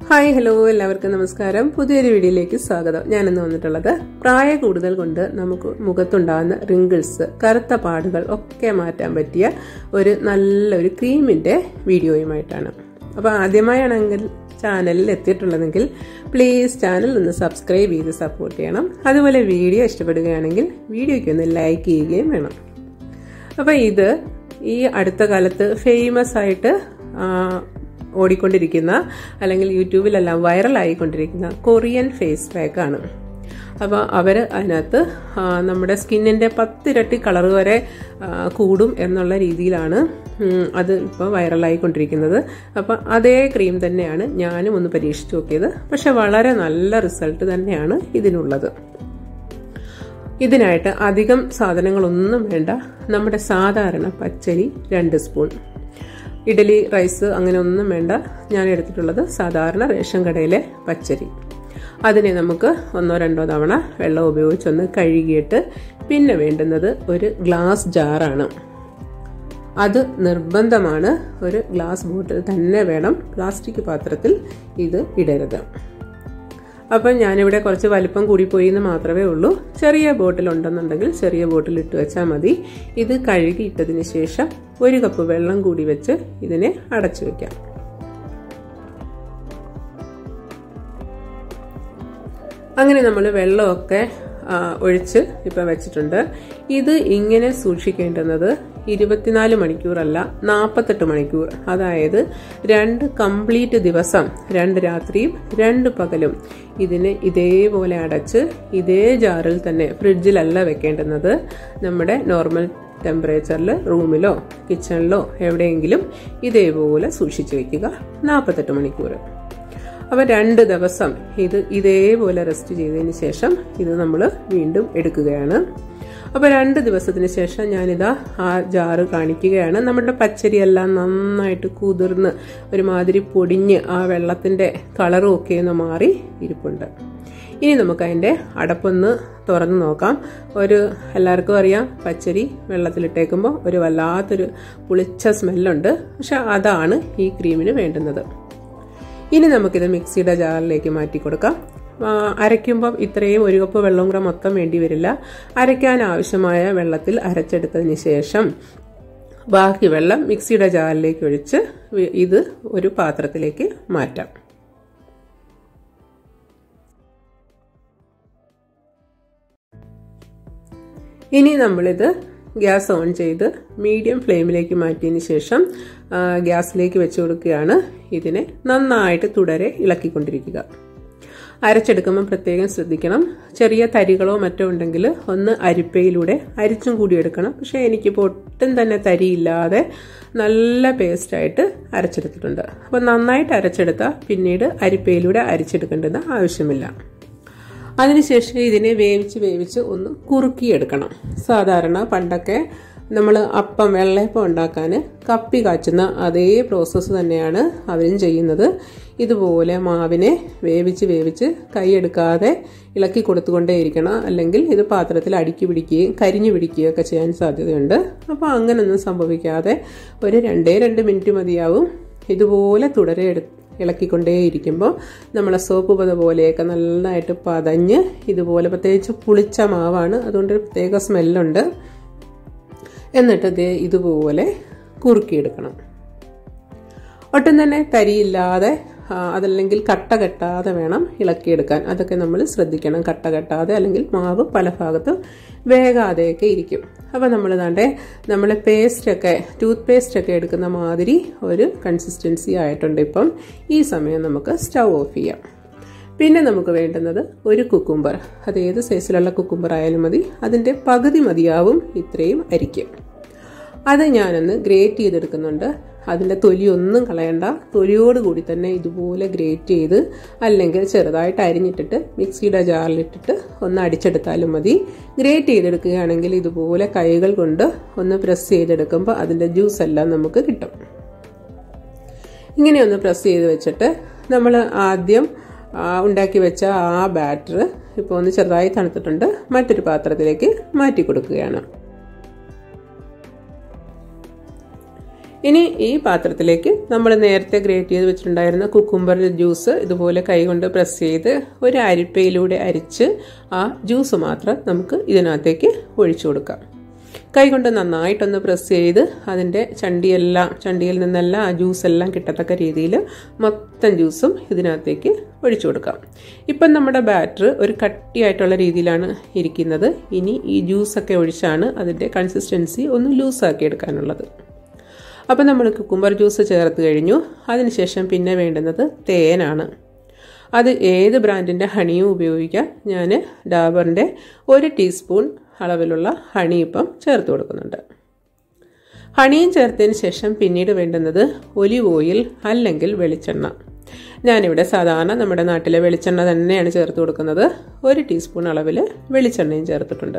hi hello എല്ലാവർക്കും നമസ്കാരം പുതിയൊരു വീഡിയോയിലേക്ക് സ്വാഗതം ഞാനിന്ന് വന്നിട്ടുള്ളത് പ്രായ കൂടുതൽ കൊണ്ട് നമുക്ക് മുഖത്തുണ്ടാകുന്ന റിങ്കിൾസ് കറുത്ത പാടുകൾ ഒക്കെ മാറ്റാൻ പറ്റിയ ഒരു നല്ലൊരു ക്രീമിന്റെ വീഡിയോയുമായിട്ടാണ് അപ്പോൾ ആദ്യമായാണെങ്കിൽ ചാനലിൽ എത്തിയിട്ടുള്ളതെങ്കിൽ പ്ലീസ് ചാനൽ ഒന്ന് സബ്സ്ക്രൈബ് ചെയ്ത് സപ്പോർട്ട് ചെയ്യണം അതുപോലെ വീഡിയോ ഇഷ്ടപ്പെടുകയാണെങ്കിൽ വീഡിയോയ്ക്ക് ഒന്ന് ലൈക്ക് ചെയ്യുകയും വേണം അപ്പോൾ ഇത് ഈ അടുത്ത കാലത്ത് ഫേമസ് ആയിട്ട് ഓടിക്കൊണ്ടിരിക്കുന്ന അല്ലെങ്കിൽ യൂട്യൂബിലെല്ലാം വൈറലായിക്കൊണ്ടിരിക്കുന്ന കൊറിയൻ ഫേസ് പാക്ക് ആണ് അപ്പോൾ അവർ അതിനകത്ത് നമ്മുടെ സ്കിന്നിൻ്റെ പത്തിരട്ടി കളർ വരെ കൂടും എന്നുള്ള രീതിയിലാണ് അത് ഇപ്പോൾ വൈറലായിക്കൊണ്ടിരിക്കുന്നത് അപ്പോൾ അതേ ക്രീം തന്നെയാണ് ഞാനും ഒന്ന് പരീക്ഷിച്ച് നോക്കിയത് പക്ഷെ വളരെ നല്ല റിസൾട്ട് തന്നെയാണ് ഇതിനുള്ളത് ഇതിനായിട്ട് അധികം സാധനങ്ങളൊന്നും വേണ്ട നമ്മുടെ സാധാരണ പച്ചരി രണ്ട് സ്പൂൺ ഇഡലി റൈസ് അങ്ങനെ ഒന്നും വേണ്ട ഞാൻ എടുത്തിട്ടുള്ളത് സാധാരണ റേഷൻ കടയിലെ പച്ചരി അതിനെ നമുക്ക് ഒന്നോ രണ്ടോ തവണ വെള്ളം ഉപയോഗിച്ചൊന്ന് കഴുകിയിട്ട് പിന്നെ വേണ്ടുന്നത് ഒരു ഗ്ലാസ് ജാറാണ് അത് നിർബന്ധമാണ് ഒരു ഗ്ലാസ് ബോട്ടിൽ തന്നെ വേണം പ്ലാസ്റ്റിക് പാത്രത്തിൽ ഇത് ഇടരുത് അപ്പം ഞാനിവിടെ കുറച്ച് വലിപ്പം കൂടിപ്പോയി എന്ന് മാത്രമേ ഉള്ളൂ ചെറിയ ബോട്ടിൽ ഉണ്ടെന്നുണ്ടെങ്കിൽ ചെറിയ ബോട്ടിൽ ഇട്ട് വെച്ചാൽ മതി ഇത് കഴുകിയിട്ടതിന് ശേഷം ഒരു കപ്പ് വെള്ളം കൂടി വെച്ച് ഇതിനെ അടച്ചു വെക്കാം അങ്ങനെ നമ്മൾ വെള്ളമൊക്കെ ഒഴിച്ച് ഇപ്പം വെച്ചിട്ടുണ്ട് ഇത് ഇങ്ങനെ സൂക്ഷിക്കേണ്ടുന്നത് ഇരുപത്തിനാല് മണിക്കൂറല്ല നാൽപ്പത്തെട്ട് മണിക്കൂർ അതായത് രണ്ട് കംപ്ലീറ്റ് ദിവസം രണ്ട് രാത്രിയും രണ്ട് പകലും ഇതിനെ ഇതേപോലെ അടച്ച് ഇതേ ജാറിൽ തന്നെ ഫ്രിഡ്ജിലല്ല വെക്കേണ്ടുന്നത് നമ്മുടെ നോർമൽ ടെമ്പറേച്ചറിൽ റൂമിലോ കിച്ചണിലോ എവിടെയെങ്കിലും ഇതേപോലെ സൂക്ഷിച്ചു വെക്കുക നാൽപ്പത്തെട്ട് മണിക്കൂർ അപ്പോൾ രണ്ട് ദിവസം ഇത് ഇതേപോലെ റെസ്റ്റ് ചെയ്തതിന് ശേഷം ഇത് നമ്മൾ വീണ്ടും എടുക്കുകയാണ് അപ്പോൾ രണ്ട് ദിവസത്തിന് ശേഷം ഞാനിതാ ആ ജാറ് കാണിക്കുകയാണ് നമ്മുടെ പച്ചരിയെല്ലാം നന്നായിട്ട് കുതിർന്ന് ഒരുമാതിരി പൊടിഞ്ഞ് ആ വെള്ളത്തിൻ്റെ കളറും ഒക്കെ ഒന്ന് മാറി ഇരിപ്പുണ്ട് ഇനി നമുക്ക് അതിൻ്റെ അടപ്പൊന്ന് തുറന്ന് നോക്കാം ഒരു എല്ലാവർക്കും അറിയാം പച്ചരി വെള്ളത്തിലിട്ടേക്കുമ്പോൾ ഒരു വല്ലാത്തൊരു പുളിച്ച സ്മെല്ലുണ്ട് പക്ഷെ അതാണ് ഈ ക്രീമിന് വേണ്ടുന്നത് ഇനി നമുക്കിത് മിക്സിയുടെ ജാറിലേക്ക് മാറ്റി കൊടുക്കാം അരയ്ക്കുമ്പോൾ ഇത്രയും ഒരു കപ്പ് വെള്ളം കൂടെ മൊത്തം വേണ്ടി വരില്ല അരയ്ക്കാൻ ആവശ്യമായ വെള്ളത്തിൽ അരച്ചെടുത്തതിന് ശേഷം ബാക്കി വെള്ളം മിക്സിയുടെ ജാറിലേക്ക് ഒഴിച്ച് ഇത് ഒരു പാത്രത്തിലേക്ക് മാറ്റാം ഇനി നമ്മളിത് ഗ്യാസ് ഓൺ ചെയ്ത് മീഡിയം ഫ്ലെയിമിലേക്ക് മാറ്റിയതിന് ശേഷം ഗ്യാസിലേക്ക് വെച്ച് കൊടുക്കുകയാണ് ഇതിനെ നന്നായിട്ട് തുടരെ ഇളക്കിക്കൊണ്ടിരിക്കുക അരച്ചെടുക്കുമ്പോൾ പ്രത്യേകം ശ്രദ്ധിക്കണം ചെറിയ തരികളോ മറ്റോ ഉണ്ടെങ്കിൽ ഒന്ന് അരിപ്പയിലൂടെ അരിച്ചും കൂടി എടുക്കണം പക്ഷേ എനിക്കിപ്പോൾ ഒട്ടും തന്നെ തരിയില്ലാതെ നല്ല പേസ്റ്റായിട്ട് അരച്ചെടുത്തിട്ടുണ്ട് അപ്പോൾ നന്നായിട്ട് അരച്ചെടുത്താൽ പിന്നീട് അരിപ്പയിലൂടെ അരിച്ചെടുക്കേണ്ടത് ആവശ്യമില്ല അതിനുശേഷം ഇതിനെ വേവിച്ച് വേവിച്ച് ഒന്ന് കുറുക്കിയെടുക്കണം സാധാരണ പണ്ടൊക്കെ നമ്മൾ അപ്പം വെള്ളയപ്പം ഉണ്ടാക്കാൻ കപ്പി കാച്ചുന്ന അതേ പ്രോസസ്സ് തന്നെയാണ് അവരും ചെയ്യുന്നത് ഇതുപോലെ മാവിനെ വേവിച്ച് വേവിച്ച് കൈയെടുക്കാതെ ഇളക്കി കൊടുത്തുകൊണ്ടേയിരിക്കണം അല്ലെങ്കിൽ ഇത് പാത്രത്തിൽ അടുക്കി പിടിക്കുകയും കരിഞ്ഞു പിടിക്കുകയും ഒക്കെ ചെയ്യാൻ സാധ്യതയുണ്ട് അപ്പോൾ അങ്ങനൊന്നും സംഭവിക്കാതെ ഒരു രണ്ടേ രണ്ട് മിനിറ്റ് മതിയാവും ഇതുപോലെ തുടരെ എടുത്ത് ഇളക്കിക്കൊണ്ടേയിരിക്കുമ്പോൾ നമ്മളെ സോപ്പ് പത പോലെയൊക്കെ നന്നായിട്ട് പതഞ്ഞ് ഇതുപോലെ പ്രത്യേകിച്ച് പുളിച്ച മാവാണ് അതുകൊണ്ട് പ്രത്യേക സ്മെല്ലുണ്ട് എന്നിട്ട് ഇത് ഇതുപോലെ കുറുക്കിയെടുക്കണം ഒട്ടും തന്നെ തരിയില്ലാതെ അതല്ലെങ്കിൽ കട്ട കെട്ടാതെ വേണം ഇളക്കിയെടുക്കാൻ അതൊക്കെ നമ്മൾ ശ്രദ്ധിക്കണം കട്ട കെട്ടാതെ അല്ലെങ്കിൽ മാവ് പല ഭാഗത്തും വേകാതെയൊക്കെ ഇരിക്കും അപ്പോൾ നമ്മൾ താണ്ടെ നമ്മൾ പേസ്റ്റൊക്കെ ടൂത്ത് പേസ്റ്റൊക്കെ എടുക്കുന്ന മാതിരി ഒരു കൺസിസ്റ്റൻസി ആയിട്ടുണ്ട് ഇപ്പം ഈ സമയം നമുക്ക് സ്റ്റൗ ഓഫ് ചെയ്യാം പിന്നെ നമുക്ക് വേണ്ടുന്നത് ഒരു കുക്കുംബർ അത് ഏത് സൈസിലുള്ള കുക്കുംബർ ആയാലും മതി അതിൻ്റെ പകുതി മതിയാവും ഇത്രയും അരിക്കും അത് ഞാനൊന്ന് ഗ്രേറ്റ് ചെയ്തെടുക്കുന്നുണ്ട് അതിൻ്റെ തൊലിയൊന്നും കളയണ്ട തൊലിയോട് കൂടി തന്നെ ഇതുപോലെ ഗ്രേറ്റ് ചെയ്ത് അല്ലെങ്കിൽ ചെറുതായിട്ട് അരിഞ്ഞിട്ടിട്ട് മിക്സിയുടെ ജാറിലിട്ടിട്ട് ഒന്ന് അടിച്ചെടുത്താലും മതി ഗ്രേറ്റ് ചെയ്തെടുക്കുകയാണെങ്കിൽ ഇതുപോലെ കൈകൾ കൊണ്ട് ഒന്ന് പ്രസ് ചെയ്തെടുക്കുമ്പോൾ അതിൻ്റെ ജ്യൂസ് എല്ലാം നമുക്ക് കിട്ടും ഇങ്ങനെ ഒന്ന് പ്രസ് ചെയ്ത് വെച്ചിട്ട് നമ്മൾ ആദ്യം ഉണ്ടാക്കി വെച്ച ആ ബാറ്റർ ഇപ്പോൾ ഒന്ന് ചെറുതായി തണുത്തിട്ടുണ്ട് മറ്റൊരു പാത്രത്തിലേക്ക് മാറ്റി കൊടുക്കുകയാണ് ഇനി ഈ പാത്രത്തിലേക്ക് നമ്മൾ നേരത്തെ ഗ്രേറ്റ് ചെയ്ത് വെച്ചിട്ടുണ്ടായിരുന്ന കുക്കുംബർ ജ്യൂസ് ഇതുപോലെ കൈകൊണ്ട് പ്രസ് ചെയ്ത് ഒരു അരിപ്പയിലൂടെ അരിച്ച് ആ ജ്യൂസ് മാത്രം നമുക്ക് ഇതിനകത്തേക്ക് ഒഴിച്ചു കൊടുക്കാം കൈകൊണ്ട് നന്നായിട്ടൊന്ന് പ്രസ് ചെയ്ത് അതിൻ്റെ ചണ്ടിയെല്ലാം ചണ്ടിയിൽ നിന്നെല്ലാം ആ ജ്യൂസ് എല്ലാം കിട്ടത്തക്ക രീതിയിൽ മൊത്തം ജ്യൂസും ഇതിനകത്തേക്ക് ഒഴിച്ചു കൊടുക്കാം ഇപ്പം നമ്മുടെ ബാറ്റർ ഒരു കട്ടിയായിട്ടുള്ള രീതിയിലാണ് ഇരിക്കുന്നത് ഇനി ഈ ജ്യൂസൊക്കെ ഒഴിച്ചാണ് അതിൻ്റെ കൺസിസ്റ്റൻസി ഒന്ന് ലൂസാക്കി എടുക്കാനുള്ളത് അപ്പോൾ നമ്മൾ കുക്കുംബർ ജ്യൂസ് ചേർത്ത് കഴിഞ്ഞു അതിനുശേഷം പിന്നെ വേണ്ടുന്നത് തേനാണ് അത് ഏത് ബ്രാൻഡിൻ്റെ ഹണിയും ഉപയോഗിക്കാം ഞാൻ ഡാബറിൻ്റെ ഒരു ടീസ്പൂൺ അളവിലുള്ള ഹണി ഇപ്പം ചേർത്ത് കൊടുക്കുന്നുണ്ട് ഹണിയും ചേർത്തതിന് ശേഷം പിന്നീട് വേണ്ടുന്നത് ഒലിവ് ഓയിൽ അല്ലെങ്കിൽ വെളിച്ചെണ്ണ ഞാനിവിടെ സാധാരണ നമ്മുടെ നാട്ടിലെ വെളിച്ചെണ്ണ തന്നെയാണ് ചേർത്ത് കൊടുക്കുന്നത് ഒരു ടീസ്പൂൺ അളവിൽ വെളിച്ചെണ്ണയും ചേർത്തിട്ടുണ്ട്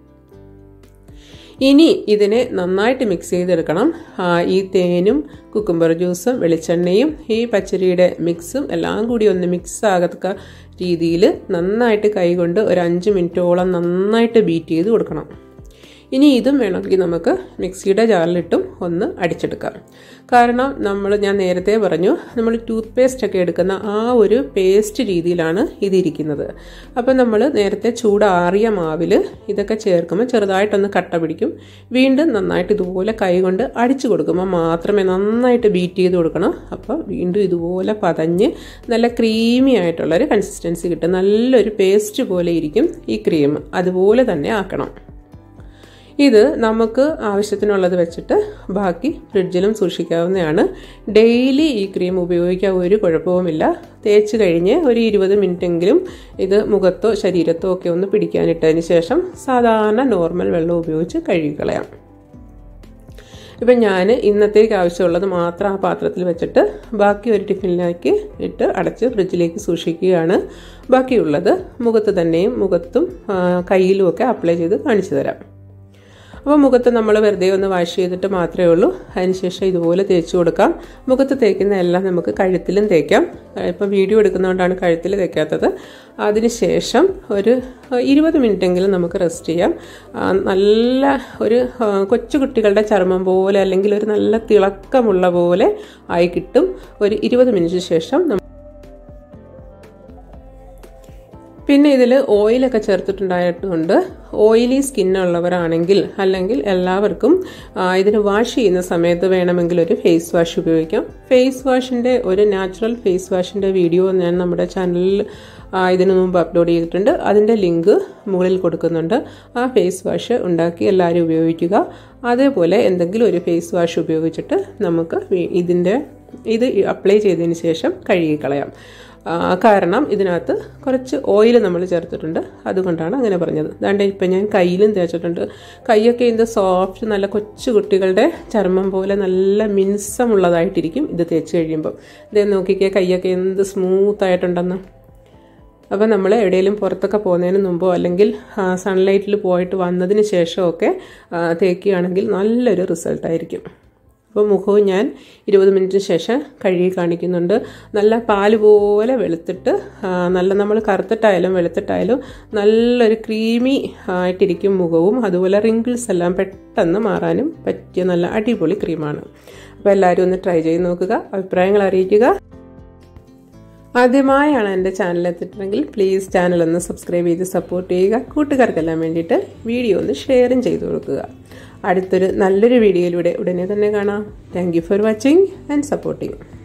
ഇനി ഇതിനെ നന്നായിട്ട് മിക്സ് ചെയ്തെടുക്കണം ഈ തേനും കുക്കുംബർ ജ്യൂസും വെളിച്ചെണ്ണയും ഈ പച്ചരിയുടെ മിക്സും എല്ലാം കൂടി ഒന്ന് മിക്സ് ആകത്തക്ക രീതിയിൽ നന്നായിട്ട് കൈകൊണ്ട് ഒരു അഞ്ച് മിനിറ്റോളം നന്നായിട്ട് ബീറ്റ് ചെയ്ത് കൊടുക്കണം ഇനി ഇതും വേണമെങ്കിൽ നമുക്ക് മിക്സിയുടെ ജാറിലിട്ടും ഒന്ന് അടിച്ചെടുക്കാം കാരണം നമ്മൾ ഞാൻ നേരത്തെ പറഞ്ഞു നമ്മൾ ടൂത്ത് പേസ്റ്റ് ഒക്കെ എടുക്കുന്ന ആ ഒരു പേസ്റ്റ് രീതിയിലാണ് ഇതിരിക്കുന്നത് അപ്പം നമ്മൾ നേരത്തെ ചൂടാറിയ മാവിൽ ഇതൊക്കെ ചേർക്കുമ്പോൾ ചെറുതായിട്ടൊന്ന് കട്ട പിടിക്കും വീണ്ടും നന്നായിട്ട് ഇതുപോലെ കൈകൊണ്ട് അടിച്ചു കൊടുക്കുമ്പോൾ മാത്രമേ നന്നായിട്ട് ബീറ്റ് ചെയ്ത് കൊടുക്കണം അപ്പോൾ വീണ്ടും ഇതുപോലെ പതഞ്ഞ് നല്ല ക്രീമി ആയിട്ടുള്ളൊരു കൺസിസ്റ്റൻസി കിട്ടും നല്ലൊരു പേസ്റ്റ് പോലെ ഇരിക്കും ഈ ക്രീം അതുപോലെ തന്നെ ആക്കണം ഇത് നമുക്ക് ആവശ്യത്തിനുള്ളത് വെച്ചിട്ട് ബാക്കി ഫ്രിഡ്ജിലും സൂക്ഷിക്കാവുന്നതാണ് ഡെയിലി ഈ ക്രീം ഉപയോഗിക്കാൻ ഒരു കുഴപ്പവുമില്ല തേച്ച് കഴിഞ്ഞ് ഒരു ഇരുപത് മിനിറ്റെങ്കിലും ഇത് മുഖത്തോ ശരീരത്തോ ഒക്കെ ഒന്ന് പിടിക്കാനിട്ടതിന് ശേഷം സാധാരണ നോർമൽ വെള്ളം ഉപയോഗിച്ച് കഴുകിക്കളയാം ഇപ്പം ഞാൻ ഇന്നത്തേക്ക് ആവശ്യമുള്ളത് മാത്രം ആ പാത്രത്തിൽ വെച്ചിട്ട് ബാക്കി ഒരു ടിഫിനിലേക്ക് ഇട്ട് അടച്ച് ഫ്രിഡ്ജിലേക്ക് സൂക്ഷിക്കുകയാണ് ബാക്കിയുള്ളത് മുഖത്ത് തന്നെയും മുഖത്തും കയ്യിലും ഒക്കെ അപ്ലൈ ചെയ്ത് കാണിച്ചു തരാം അപ്പോൾ മുഖത്ത് നമ്മൾ വെറുതെ ഒന്ന് വാഷ് ചെയ്തിട്ട് മാത്രമേ ഉള്ളൂ അതിനുശേഷം ഇതുപോലെ തേച്ച് കൊടുക്കാം മുഖത്ത് തേക്കുന്ന എല്ലാം നമുക്ക് കഴുത്തിലും തേക്കാം ഇപ്പം വീഡിയോ എടുക്കുന്നതുകൊണ്ടാണ് കഴുത്തിൽ തേക്കാത്തത് അതിനുശേഷം ഒരു ഇരുപത് മിനിറ്റെങ്കിലും നമുക്ക് റെസ്റ്റ് ചെയ്യാം നല്ല ഒരു കൊച്ചു കുട്ടികളുടെ ചർമ്മം പോലെ അല്ലെങ്കിൽ ഒരു നല്ല തിളക്കമുള്ള പോലെ ആയി കിട്ടും ഒരു ഇരുപത് മിനിറ്റിന് ശേഷം പിന്നെ ഇതിൽ ഓയിലൊക്കെ ചേർത്തിട്ടുണ്ടായിട്ടുണ്ട് ഓയിലി സ്കിന്നുള്ളവരാണെങ്കിൽ അല്ലെങ്കിൽ എല്ലാവർക്കും ഇതിന് വാഷ് ചെയ്യുന്ന സമയത്ത് വേണമെങ്കിൽ ഒരു ഫേസ് വാഷ് ഉപയോഗിക്കാം ഫേസ് വാഷിൻ്റെ ഒരു നാച്ചുറൽ ഫേസ് വാഷിൻ്റെ വീഡിയോ ഞാൻ നമ്മുടെ ചാനലിൽ ഇതിനു മുമ്പ് അപ്ലോഡ് ചെയ്തിട്ടുണ്ട് അതിൻ്റെ ലിങ്ക് മുകളിൽ കൊടുക്കുന്നുണ്ട് ആ ഫേസ് വാഷ് ഉണ്ടാക്കി എല്ലാവരും ഉപയോഗിക്കുക അതേപോലെ എന്തെങ്കിലും ഒരു ഫേസ് വാഷ് ഉപയോഗിച്ചിട്ട് നമുക്ക് ഇതിൻ്റെ ഇത് അപ്ലൈ ചെയ്തതിന് ശേഷം കഴുകിക്കളയാം കാരണം ഇതിനകത്ത് കുറച്ച് ഓയിൽ നമ്മൾ ചേർത്തിട്ടുണ്ട് അതുകൊണ്ടാണ് അങ്ങനെ പറഞ്ഞത് അതുകൊണ്ട് ഇപ്പം ഞാൻ കയ്യിലും തേച്ചിട്ടുണ്ട് കൈയൊക്കെ ഇത് സോഫ്റ്റ് നല്ല കൊച്ചു കുട്ടികളുടെ ചർമ്മം പോലെ നല്ല മിനുസമുള്ളതായിട്ടിരിക്കും ഇത് തേച്ച് കഴിയുമ്പോൾ ഇത് നോക്കിക്കേ കൈയൊക്കെ എന്ത് സ്മൂത്ത് ആയിട്ടുണ്ടെന്ന് അപ്പോൾ നമ്മൾ എവിടെയെങ്കിലും പുറത്തൊക്കെ പോകുന്നതിന് മുമ്പോ അല്ലെങ്കിൽ സൺലൈറ്റിൽ പോയിട്ട് വന്നതിന് ശേഷമൊക്കെ തേക്കുകയാണെങ്കിൽ നല്ലൊരു റിസൾട്ടായിരിക്കും അപ്പോൾ മുഖവും ഞാൻ ഇരുപത് മിനിറ്റിന് ശേഷം കഴുകി കാണിക്കുന്നുണ്ട് നല്ല പാല് പോലെ വെളുത്തിട്ട് നല്ല നമ്മൾ കറുത്തിട്ടായാലും വെളുത്തിട്ടായാലും നല്ലൊരു ക്രീമി ആയിട്ടിരിക്കും മുഖവും അതുപോലെ റിങ്കിൾസ് എല്ലാം പെട്ടെന്ന് മാറാനും പറ്റിയ നല്ല അടിപൊളി ക്രീമാണ് അപ്പോൾ എല്ലാവരും ഒന്ന് ട്രൈ ചെയ്ത് നോക്കുക അഭിപ്രായങ്ങൾ അറിയിക്കുക ആദ്യമായാണ് എൻ്റെ ചാനൽ എത്തിയിട്ടുണ്ടെങ്കിൽ പ്ലീസ് ചാനൽ ഒന്ന് സബ്സ്ക്രൈബ് ചെയ്ത് സപ്പോർട്ട് ചെയ്യുക കൂട്ടുകാർക്കെല്ലാം വേണ്ടിയിട്ട് വീഡിയോ ഒന്ന് ഷെയറും ചെയ്തു കൊടുക്കുക അടുത്തൊരു നല്ലൊരു വീഡിയോയിലൂടെ ഉടനെ തന്നെ കാണാം thank for watching and supporting